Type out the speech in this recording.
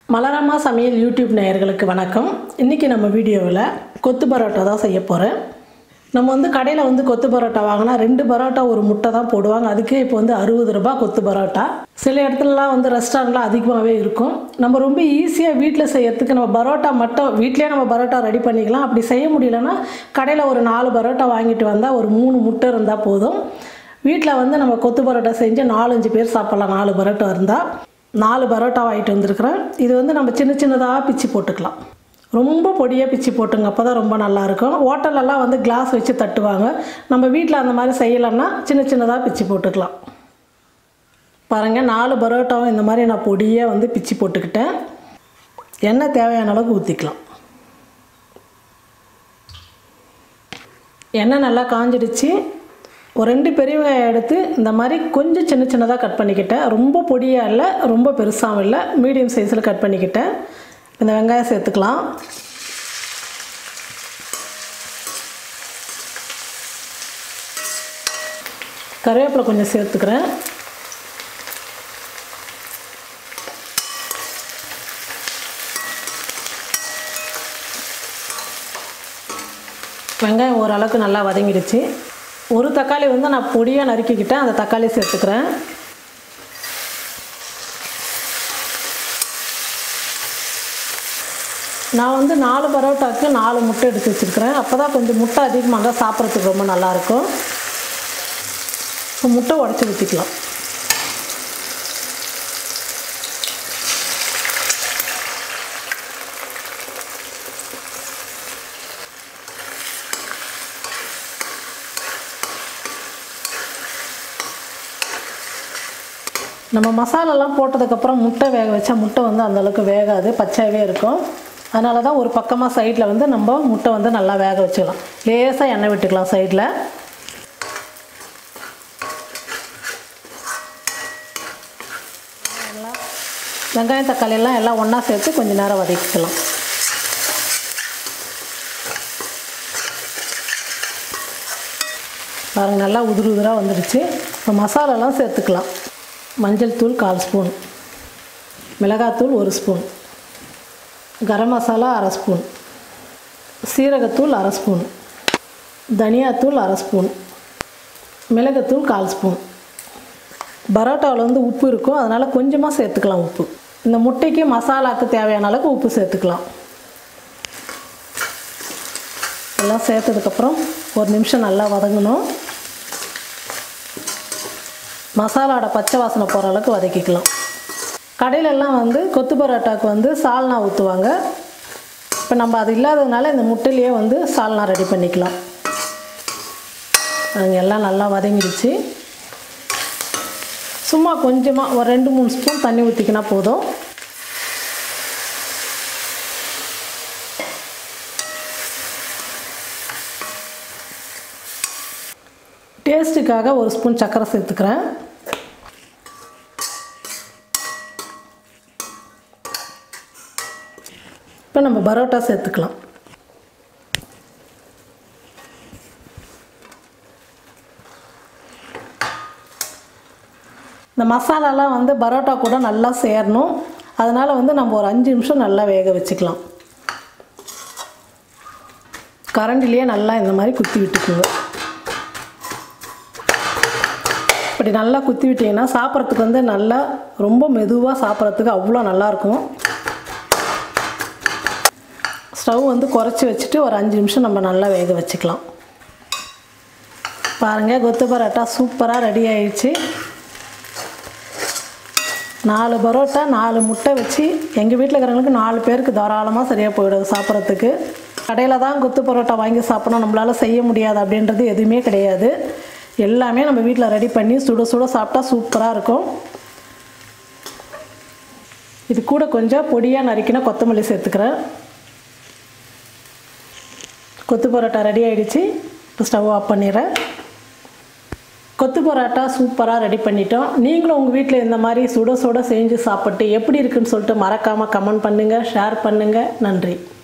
மலரம்மா சமையல் யூடியூப் நேயர்களுக்கு வணக்கம் இன்றைக்கி நம்ம வீடியோவில் கொத்து பரோட்டா தான் செய்ய போகிறேன் நம்ம வந்து கடையில் வந்து கொத்து பரோட்டா வாங்கினா ரெண்டு பரோட்டா ஒரு முட்டை தான் போடுவாங்க அதுக்கே இப்போ வந்து அறுபது ரூபாய் கொத்து பரோட்டா சில இடத்துலலாம் வந்து ரெஸ்டாரண்ட்லாம் அதிகமாகவே இருக்கும் நம்ம ரொம்ப ஈஸியாக வீட்டில் செய்யறதுக்கு நம்ம பரோட்டா மட்டும் வீட்டிலே நம்ம பரோட்டா ரெடி பண்ணிக்கலாம் அப்படி செய்ய முடியலன்னா கடையில் ஒரு நாலு பரோட்டா வாங்கிட்டு வந்தால் ஒரு மூணு முட்டை இருந்தால் போதும் வீட்டில் வந்து நம்ம கொத்து பரோட்டா செஞ்சு நாலஞ்சு பேர் சாப்பிட்லாம் நாலு பரோட்டா இருந்தால் நாலு பரோட்டா வாங்கிட்டு வந்திருக்கிறேன் இது வந்து நம்ம சின்ன சின்னதாக பிச்சு போட்டுக்கலாம் ரொம்ப பொடியாக பிச்சு போட்டுங்க அப்போ தான் ரொம்ப நல்லாயிருக்கும் ஹோட்டலெல்லாம் வந்து கிளாஸ் வச்சு தட்டுவாங்க நம்ம வீட்டில் அந்த மாதிரி செய்யலைன்னா சின்ன சின்னதாக பிச்சு போட்டுக்கலாம் பாருங்கள் நாலு பரோட்டாவும் இந்த மாதிரி நான் பொடியாக வந்து பிச்சு போட்டுக்கிட்டேன் எண்ணெய் தேவையான அளவுக்கு ஊற்றிக்கலாம் எண்ணெய் நல்லா காஞ்சிடுச்சு ஒரு ரெண்டு பெரிய வெங்காயம் எடுத்து இந்த மாதிரி கொஞ்சம் சின்ன சின்னதாக கட் பண்ணிக்கிட்டேன் ரொம்ப பொடியாக இல்லை ரொம்ப பெருசாகவும் இல்லை மீடியம் சைஸில் கட் பண்ணிக்கிட்டேன் இந்த வெங்காயம் சேர்த்துக்கலாம் கருவேப்பிலை கொஞ்சம் சேர்த்துக்கிறேன் வெங்காயம் ஓரளவுக்கு நல்லா வதங்கிடுச்சு ஒரு தக்காளி வந்து நான் பொடியாக நறுக்கிக்கிட்டேன் அந்த தக்காளி சேர்த்துக்கிறேன் நான் வந்து நாலு பரோட்டாவுக்கு நாலு முட்டை எடுத்து வச்சுருக்கிறேன் அப்போ தான் கொஞ்சம் முட்டை அதிகமாக இருந்தால் சாப்பிட்றதுக்கு ரொம்ப நல்லாயிருக்கும் இப்போ முட்டை உடச்சி ஊற்றிக்கலாம் நம்ம மசாலாலாம் போட்டதுக்கப்புறம் முட்டை வேக வச்சா முட்டை வந்து அந்தளவுக்கு வேகாது பச்சையாகவே இருக்கும் அதனால தான் ஒரு பக்கமாக சைடில் வந்து நம்ம முட்டை வந்து நல்லா வேக வச்சுக்கலாம் லேசாக எண்ணெய் விட்டுக்கலாம் சைடில் எல்லாம் வெங்காயம் தக்காளி எல்லாம் எல்லாம் ஒன்றா சேர்த்து கொஞ்சம் நேரம் வதக்கிக்கலாம் பாருங்கள் நல்லா உதிர் உதிராக வந்துடுச்சு இப்போ மசாலாலாம் சேர்த்துக்கலாம் மஞ்சள் தூள் கால் ஸ்பூன் மிளகாத்தூள் ஒரு ஸ்பூன் கரம் மசாலா அரை ஸ்பூன் சீரகத்தூள் அரை ஸ்பூன் தனியாத்தூள் அரை ஸ்பூன் மிளகுத்தூள் கால் ஸ்பூன் பரோட்டாவில் வந்து உப்பு இருக்கும் அதனால் கொஞ்சமாக சேர்த்துக்கலாம் உப்பு இந்த முட்டைக்கு மசாலாவுக்கு தேவையான அளவுக்கு உப்பு சேர்த்துக்கலாம் எல்லாம் சேர்த்ததுக்கப்புறம் ஒரு நிமிஷம் நல்லா வதங்கணும் மசாலாவோட பச்சை வாசனை போகிற அளவுக்கு வதக்கிக்கலாம் கடையிலெல்லாம் வந்து கொத்து பரோட்டாவுக்கு வந்து சால்னா ஊற்றுவாங்க இப்போ நம்ம அது இல்லாததுனால இந்த முட்டையிலேயே வந்து சால்னா ரெடி பண்ணிக்கலாம் அங்கே எல்லாம் நல்லா வதங்கிடுச்சு சும்மா கொஞ்சமாக ஒரு ரெண்டு மூணு ஸ்பூன் தண்ணி ஊற்றிக்கினா போதும் டேஸ்ட்டுக்காக ஒரு ஸ்பூன் சர்க்கரை சேர்த்துக்கிறேன் இப்போ நம்ம பரோட்டா சேர்த்துக்கலாம் இந்த மசாலாலாம் வந்து பரோட்டா கூட நல்லா சேரணும் அதனால் வந்து நம்ம ஒரு அஞ்சு நிமிஷம் நல்லா வேக வச்சுக்கலாம் கரண்டிலேயே நல்லா இந்த மாதிரி குத்தி விட்டுக்குங்க இப்படி நல்லா குத்தி விட்டிங்கன்னா சாப்பிட்றதுக்கு வந்து நல்லா ரொம்ப மெதுவாக சாப்பிட்றதுக்கு அவ்வளோ நல்லாயிருக்கும் ஸ்டவ் வந்து குறைச்சி வச்சுட்டு ஒரு அஞ்சு நிமிஷம் நம்ம நல்லா வேக வச்சுக்கலாம் பாருங்கள் கொத்து பரோட்டா சூப்பராக ரெடி ஆயிடுச்சு நாலு பரோட்டா நாலு முட்டை வச்சு எங்கள் வீட்டில் இருக்கிறவங்களுக்கு நாலு பேருக்கு தாராளமாக சரியாக போயிடும் சாப்பிட்றதுக்கு கடையில் தான் கொத்து பரோட்டா வாங்கி சாப்பிடணும் நம்மளால் செய்ய முடியாது அப்படின்றது எதுவுமே கிடையாது எல்லாமே நம்ம வீட்டில் ரெடி பண்ணி சுட சுட சாப்பிட்டா சூப்பராக இருக்கும் இது கூட கொஞ்சம் பொடியாக நறுக்கினா கொத்தமல்லி சேர்த்துக்கிறேன் கொத்து பரோட்டா ரெடி ஆகிடுச்சு இப்போ ஸ்டவ் ஆஃப் பண்ணிடுறேன் கொத்து பரோட்டா சூப்பராக ரெடி பண்ணிட்டோம் நீங்களும் உங்கள் வீட்டில் இந்த மாதிரி சுட சுட செஞ்சு சாப்பிட்டு எப்படி இருக்குன்னு சொல்லிட்டு மறக்காமல் கமெண்ட் பண்ணுங்கள் ஷேர் பண்ணுங்கள் நன்றி